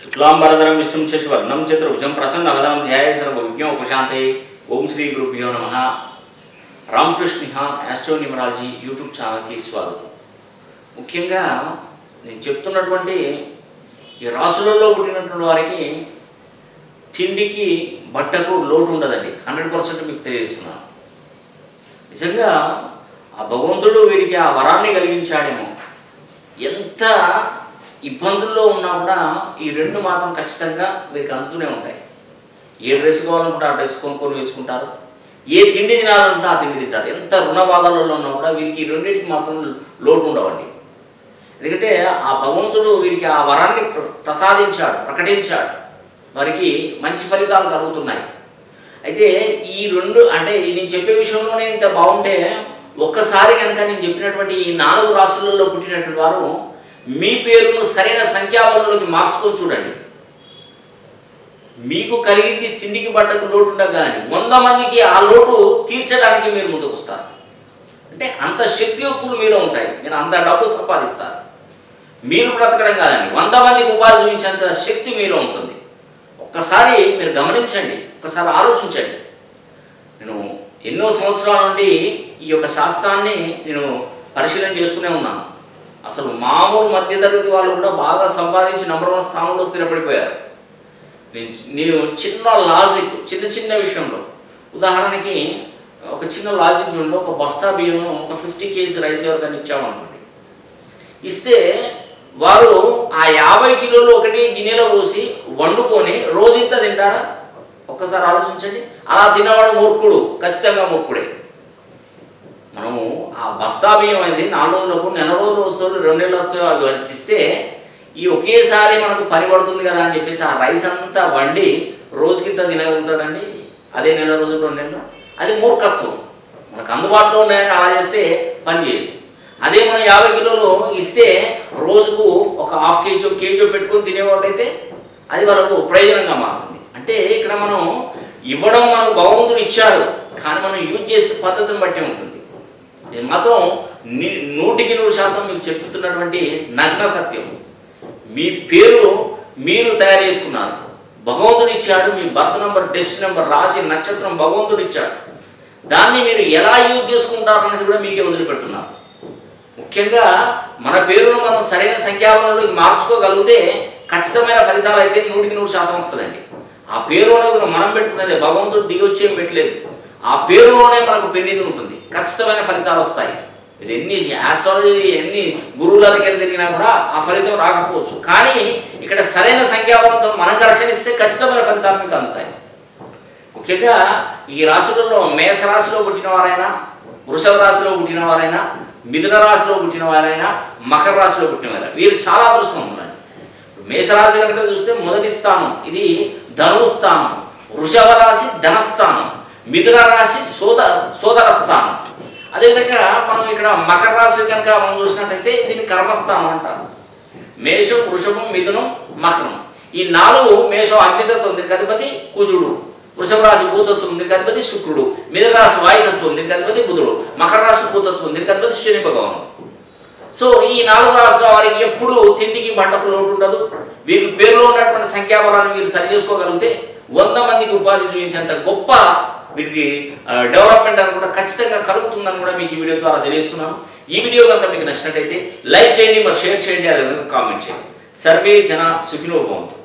శుక్లాంబరధరం విష్ణుం శశివర్ణం చతుర్భుజం ప్రసన్నవదనం ధ్యాయ సర్వవిజ్ఞ ఉపశాంతే ఓం శ్రీ గురుభ్యో నమ రామకృష్ణ యాస్ట్రో న్యూమరాలజీ యూట్యూబ్ ఛానల్కి స్వాగతం ముఖ్యంగా నేను చెప్తున్నటువంటి ఈ రాసులలో పుట్టినటువంటి వారికి తిండికి బట్టకు లోటు ఉండదండి హండ్రెడ్ పర్సెంట్ మీకు తెలియజేస్తున్నాను నిజంగా ఆ భగవంతుడు వీరికి ఆ వరాన్ని కలిగించాడేమో ఎంత ఇబ్బందుల్లో ఉన్నా కూడా ఈ రెండు మాత్రం ఖచ్చితంగా వీరికి అందుతూనే ఉంటాయి ఏ డ్రెస్ కావాలనుకుంటే ఆ డ్రెస్ కొనుక్కొని వేసుకుంటారు ఏ తిండి తినాలనుకుంటే ఆ తిండి తింటారు ఎంత రుణ బాధలలో ఉన్నా కూడా వీరికి ఈ రెండింటికి మాత్రం లోటు ఉండవండి ఎందుకంటే ఆ భగవంతుడు వీరికి ఆ వరాన్ని ప్ర- ప్రసాదించాడు ప్రకటించాడు వారికి మంచి ఫలితాలు కలుగుతున్నాయి అయితే ఈ రెండు అంటే ఈ నేను చెప్పే విషయంలోనే ఇంత బాగుంటే ఒక్కసారి కనుక నేను చెప్పినటువంటి ఈ నాలుగు రాష్ట్రాలలో పుట్టినటువంటి వారు మీ పేరును సరైన సంఖ్యాబలంలోకి మార్చుకొని చూడండి మీకు కలిగింది తిండికి బట్టకు లోటు ఉండదు కానీ వంద మందికి ఆ లోటు తీర్చడానికి మీరు ముందుకు వస్తారు అంటే అంత శక్తియుక్తులు మీలో ఉంటాయి మీరు అంత డబ్బు సంపాదిస్తారు మీరు బ్రతకడం కాదండి వంద మందికి ఉపాధి చూపించేంత శక్తి మీలో ఉంటుంది ఒక్కసారి మీరు గమనించండి ఒక్కసారి ఆలోచించండి నేను ఎన్నో సంవత్సరాల నుండి ఈ యొక్క శాస్త్రాన్ని నేను పరిశీలన చేసుకునే ఉన్నాను అసలు మామూలు మధ్యతరగతి వాళ్ళు కూడా బాగా సంపాదించి నంబర్ వన్ స్థానంలో స్థిరపడిపోయారు నేను నేను చిన్న లాజిక్ చిన్న చిన్న విషయంలో ఉదాహరణకి ఒక చిన్న లాజిక్ చూడండి ఒక బస్తా బియ్యం ఒక ఫిఫ్టీ కేజీ రైస్ ఎవరికైనా ఇచ్చామనుకోండి ఇస్తే వారు ఆ యాభై కిలోలు ఒకటి గిన్నెలో పోసి వండుకొని రోజు ఇంత తింటారా ఒక్కసారి ఆలోచించండి అలా తినవాడు మూర్ఖుడు ఖచ్చితంగా మూర్ఖుడే మనము ఆ బస్తా బియ్యం అనేది నాలుగు రోజులకు నెల రోజులు వస్తాడు రెండు నెలలు వస్తాయో అవి వారికి ఇస్తే ఈ ఒకేసారి మనకు పని పడుతుంది కదా అని చెప్పేసి ఆ రైస్ అంతా వండి రోజుకింత తినగలుగుతాడండి అదే నెల రోజులు రెండు నెలలు అది మూర్ఖత్వం మనకు అందుబాటులో ఉన్నాయని అలా చేస్తే పని చేయదు అదే మనం యాభై కిలోలు ఇస్తే రోజుకు ఒక హాఫ్ కేజీ కేజీ పెట్టుకొని తినేవాడైతే అది వాళ్ళకు ప్రయోజనంగా మారుతుంది అంటే ఇక్కడ మనం ఇవ్వడం మనకు భగవంతుడు ఇచ్చాడు కానీ మనం యూజ్ చేసే పద్ధతిని బట్టి ఉంటుంది ఇది మాత్రం ని- నూటికి నూరు శాతం మీకు చెప్తున్నటువంటి నగ్న సత్యం మీ పేరు మీరు తయారు చేసుకున్నారు భగవంతుడు ఇచ్చాడు మీ బర్త్ నెంబర్ డెస్ట్ నెంబర్ రాసి నక్షత్రం భగవంతుడు ఇచ్చాడు దాన్ని మీరు ఎలా యూజ్ చేసుకుంటారు అనేది కూడా మీకే వదిలిపెడుతున్నారు ముఖ్యంగా మన పేరును మనం సరైన సంఖ్యాబలంలోకి మార్చుకోగలిగితే ఖచ్చితమైన ఫలితాలు అయితే నూటికి నూరు శాతం వస్తుందండి ఆ పేరు అనేది మనం పెట్టుకునేది భగవంతుడు దిగి వచ్చి ఏం పెట్టలేదు ఆ పేరులోనే మనకు పెన్నిది ఉంటుంది ఖచ్చితమైన ఫలితాలు వస్తాయి మీరు ఎన్ని ఆస్ట్రాలజీ ఎన్ని గురువుల దగ్గర తిరిగినా కూడా ఆ ఫలితం రాకపోవచ్చు కానీ ఇక్కడ సరైన సంఖ్యాబలంతో మనం కరెక్షన్ ఇస్తే ఖచ్చితమైన ఫలితాలు మీకు అందుతాయి ముఖ్యంగా ఈ రాశులలో మేష రాశిలో పుట్టిన వారైనా వృషభ రాశిలో పుట్టిన వారైనా మిథున రాశిలో పుట్టిన వారైనా మకర రాశిలో పుట్టిన వారైనా వీరు చాలా అదృష్టవంతులండి మేషరాశి కనుక చూస్తే మొదటి స్థానం ఇది ధనువు స్థానం వృషభ రాశి ధనస్థానం మిథున రాశి సోద సోదర స్థానం అదేవిధంగా మనం ఇక్కడ మకర రాశి కనుక మనం చూసినట్టయితే దీన్ని కర్మస్థానం అంటారు మేషం వృషభం మిథునం మకరం ఈ నాలుగు మేషం అగ్నితత్వం దీనికి అధిపతి కుజుడు వృషభ రాశి భూతత్వం దీనికి అధిపతి శుక్రుడు మిథున రాశి వాయుతత్వం దీనికి అధిపతి బుధుడు మకర రాశి భూతత్వం దీనికి అధిపతి శని భగవానుడు సో ఈ నాలుగు రాష్ట్రాల వారికి ఎప్పుడు తిండికి బండకు లోటు ఉండదు వీరి పేరులో ఉన్నటువంటి సంఖ్యాబలాన్ని మీరు సరి చేసుకోగలిగితే వంద మందికి ఉపాధి చూపించేంత గొప్ప వీరికి ఆ, డెవలప్మెంట్ అని కూడా ఖచ్చితంగా కలుగుతుందని కూడా మీకు ఈ వీడియో ద్వారా తెలియజేస్తున్నాను ఈ వీడియో కనుక మీకు నచ్చినట్టయితే లైక్ చేయండి మరి షేర్ చేయండి అదే కామెంట్ చేయండి సర్వే జన సుఖినో భవంతు